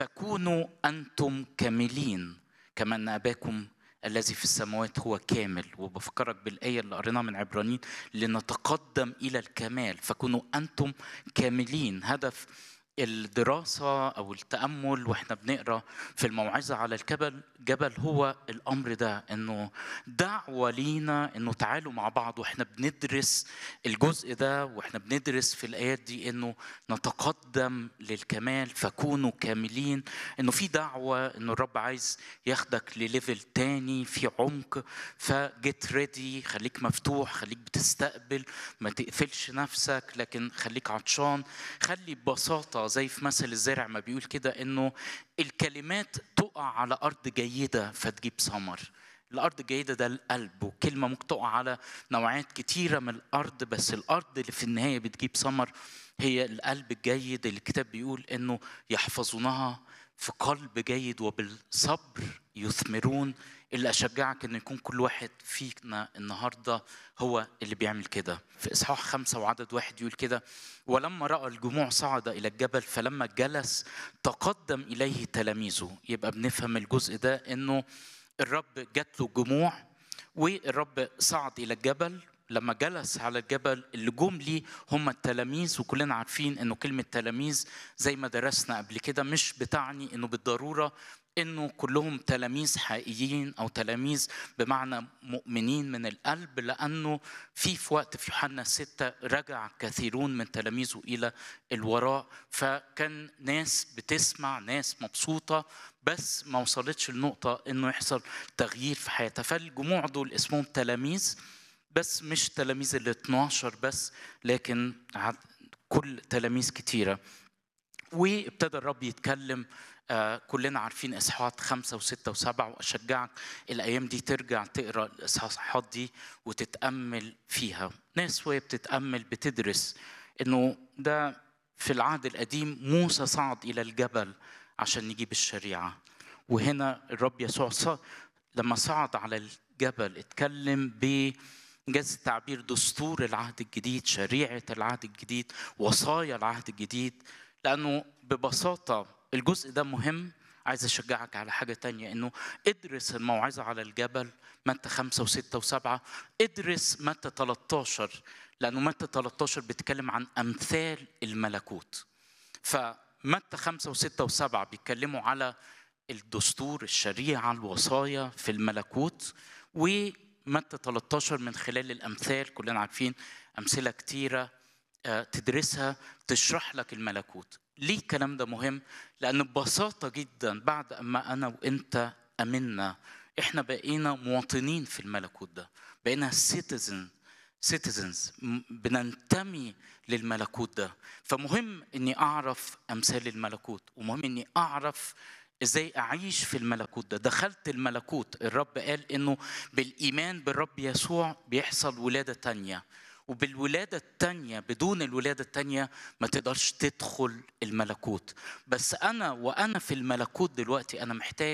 فكونوا انتم كاملين كما ان اباكم الذي في السماوات هو كامل وبفكرك بالايه اللي قريناها من عبرانيين لنتقدم الى الكمال فكونوا انتم كاملين هدف الدراسة أو التأمل وإحنا بنقرأ في الموعظة على الجبل جبل هو الأمر ده إنه دعوة لينا إنه تعالوا مع بعض وإحنا بندرس الجزء ده وإحنا بندرس في الآيات دي إنه نتقدم للكمال فكونوا كاملين إنه في دعوة إنه الرب عايز ياخدك لليفل تاني في عمق فجيت ريدي خليك مفتوح خليك بتستقبل ما تقفلش نفسك لكن خليك عطشان خلي ببساطة زي في مثل الزارع ما بيقول كده انه الكلمات تقع على ارض جيده فتجيب ثمر الارض الجيده ده القلب وكلمه ممكن تقع على نوعات كتيره من الارض بس الارض اللي في النهايه بتجيب ثمر هي القلب الجيد اللي الكتاب بيقول انه يحفظونها في قلب جيد وبالصبر يثمرون اللي اشجعك ان يكون كل واحد فينا النهارده هو اللي بيعمل كده في اصحاح خمسه وعدد واحد يقول كده ولما راى الجموع صعد الى الجبل فلما جلس تقدم اليه تلاميذه يبقى بنفهم الجزء ده انه الرب جات له جموع والرب صعد الى الجبل لما جلس على الجبل اللي جم ليه هم التلاميذ وكلنا عارفين انه كلمه تلاميذ زي ما درسنا قبل كده مش بتعني انه بالضروره انه كلهم تلاميذ حقيقيين او تلاميذ بمعنى مؤمنين من القلب لانه في في وقت في يوحنا ستة رجع كثيرون من تلاميذه الى الوراء فكان ناس بتسمع ناس مبسوطه بس ما وصلتش لنقطه انه يحصل تغيير في حياتها فالجموع دول اسمهم تلاميذ بس مش تلاميذ ال 12 بس لكن كل تلاميذ كتيره وابتدى الرب يتكلم آه كلنا عارفين اصحاحات خمسه وسته وسبعه واشجعك الايام دي ترجع تقرا الاصحاحات دي وتتامل فيها ناس وهي بتتامل بتدرس انه ده في العهد القديم موسى صعد الى الجبل عشان يجيب الشريعه وهنا الرب يسوع صعد لما صعد على الجبل اتكلم ب جاز التعبير دستور العهد الجديد شريعه العهد الجديد وصايا العهد الجديد لانه ببساطه الجزء ده مهم عايز اشجعك على حاجه تانية انه ادرس الموعظه على الجبل متى خمسة وستة وسبعة ادرس متى 13 لانه متى 13 بيتكلم عن امثال الملكوت فمتى خمسة وستة وسبعة بيتكلموا على الدستور الشريعة الوصايا في الملكوت ومتى 13 من خلال الأمثال كلنا عارفين أمثلة كتيرة تدرسها تشرح لك الملكوت ليه الكلام ده مهم لأن ببساطة جدا بعد أما أنا وإنت أمنا إحنا بقينا مواطنين في الملكوت ده بقينا citizen citizens بننتمي للملكوت ده فمهم اني اعرف امثال الملكوت ومهم اني اعرف ازاي اعيش في الملكوت ده دخلت الملكوت الرب قال انه بالايمان بالرب يسوع بيحصل ولاده تانية وبالولادة التانية بدون الولادة التانية ما تقدرش تدخل الملكوت بس أنا وأنا في الملكوت دلوقتي أنا محتاج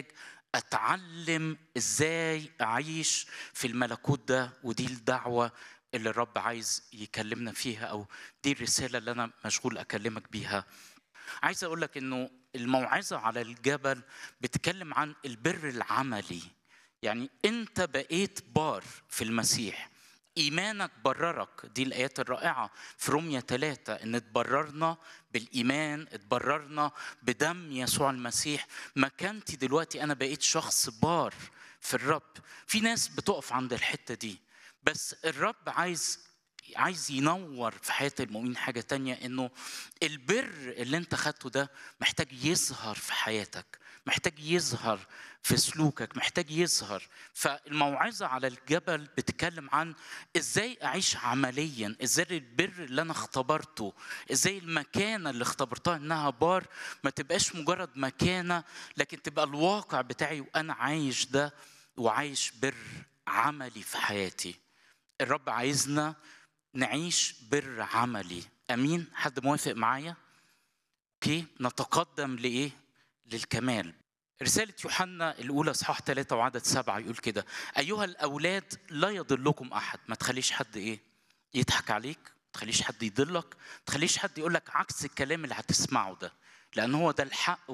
أتعلم إزاي أعيش في الملكوت ده ودي الدعوة اللي الرب عايز يكلمنا فيها أو دي الرسالة اللي أنا مشغول أكلمك بيها عايز أقول لك إنه الموعظة على الجبل بتتكلم عن البر العملي يعني أنت بقيت بار في المسيح إيمانك بررك دي الآيات الرائعة في رومية ثلاثة إن اتبررنا بالإيمان اتبررنا بدم يسوع المسيح مكانتي دلوقتي أنا بقيت شخص بار في الرب في ناس بتقف عند الحتة دي بس الرب عايز عايز ينور في حياة المؤمن حاجة تانية إنه البر اللي أنت خدته ده محتاج يظهر في حياتك محتاج يظهر في سلوكك محتاج يظهر فالموعظة على الجبل بتتكلم عن ازاي اعيش عمليا ازاي البر اللي انا اختبرته ازاي المكانة اللي اختبرتها انها بار ما تبقاش مجرد مكانة لكن تبقى الواقع بتاعي وانا عايش ده وعايش بر عملي في حياتي الرب عايزنا نعيش بر عملي امين حد موافق معايا اوكي نتقدم لايه للكمال رسالة يوحنا الأولى إصحاح ثلاثة وعدد سبعة يقول كده أيها الأولاد لا يضلكم أحد ما تخليش حد إيه يضحك عليك ما تخليش حد يضلك ما تخليش حد يقول لك عكس الكلام اللي هتسمعه ده لأن هو ده الحق